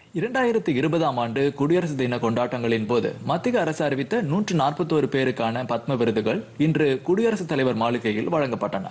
இரண்டாயிரத்தி இருபதாம் ஆண்டு குடியரசு தின கொண்டாட்டங்களின் போது மத்திய அரசு அறிவித்த நூற்று நாற்பத்தோரு பேருக்கான பத்ம விருதுகள் இன்று குடியரசுத் தலைவர் மாளிகையில் வழங்கப்பட்டன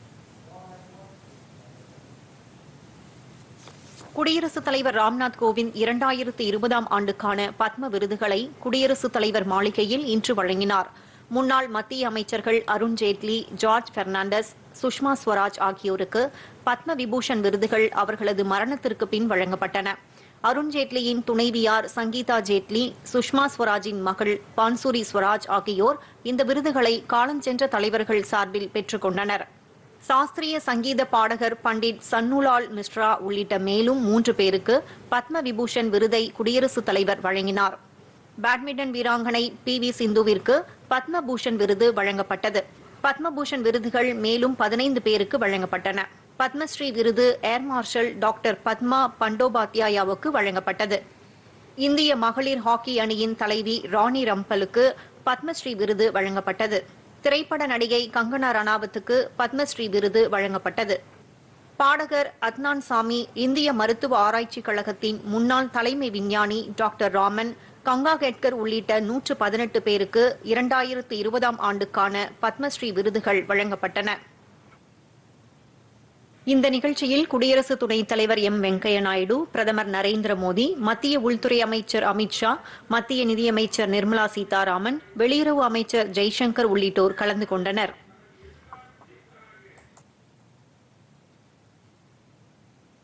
குடியரசுத் தலைவர் ராம்நாத் கோவிந்த் இரண்டாயிரத்து இருபதாம் ஆண்டுக்கான பத்ம விருதுகளை குடியரசுத் தலைவர் மாளிகையில் இன்று வழங்கினார் முன்னாள் மத்திய அமைச்சர்கள் அருண் ஜேட்லி ஜார்ஜ் பெர்னாண்டஸ் சுஷ்மா ஸ்வராஜ் ஆகியோருக்கு பத்ம விபூஷன் விருதுகள் அவர்களது மரணத்திற்கு பின் வழங்கப்பட்டன அருண் ஜேட்லியின் துணைவியார் சங்கீதா ஜேட்லி சுஷ்மா ஸ்வராஜின் மகள் பான்சூரி ஸ்வராஜ் ஆகியோர் இந்த விருதுகளை காலஞ்சென்ற தலைவர்கள் சார்பில் பெற்றுக் கொண்டனர் சாஸ்திரிய சங்கீத பாடகர் பண்டிட் சன்னுலால் மிஸ்ரா உள்ளிட்ட மேலும் மூன்று பேருக்கு பத்ம விபூஷன் விருதை குடியரசுத் தலைவர் வழங்கினார் பேட்மிண்டன் வீராங்கனை பி வி சிந்துவிற்கு பத்மபூஷன் விருது வழங்கப்பட்டது பத்மபூஷன் விருதுகள் மேலும் பதினைந்து பேருக்கு வழங்கப்பட்டன பத்மஸ்ரீ விருது ஏர் மார்ஷல் டாக்டர் பத்மா பண்டோபாத்யாயாவுக்கு வழங்கப்பட்டது இந்திய மகளிர் ஹாக்கி அணியின் தலைவி ராணி ரம்பலுக்கு பத்மஸ்ரீ விருது வழங்கப்பட்டது திரைப்பட நடிகை கங்கனா ரணாவத்துக்கு பத்மஸ்ரீ விருது வழங்கப்பட்டது பாடகர் அத்னான் சாமி இந்திய மருத்துவ ஆராய்ச்சிக் கழகத்தின் முன்னாள் தலைமை விஞ்ஞானி டாக்டர் ராமன் கங்கா கெட்கர் உள்ளிட்ட நூற்று பதினெட்டு பேருக்கு இரண்டாயிரத்து இருபதாம் ஆண்டுக்கான பத்மஸ்ரீ விருதுகள் வழங்கப்பட்டன இந்த நிகழ்ச்சியில் குடியரசு துணைத் தலைவர் எம் வெங்கையா நாயுடு பிரதமர் நரேந்திர மோடி மத்திய உள்துறை அமைச்சர் அமித் ஷா மத்திய நிதியமைச்சர் நிர்மலா சீதாராமன் வெளியுறவு அமைச்சர் ஜெய்சங்கர் உள்ளிட்டோர் கலந்து கொண்டனர்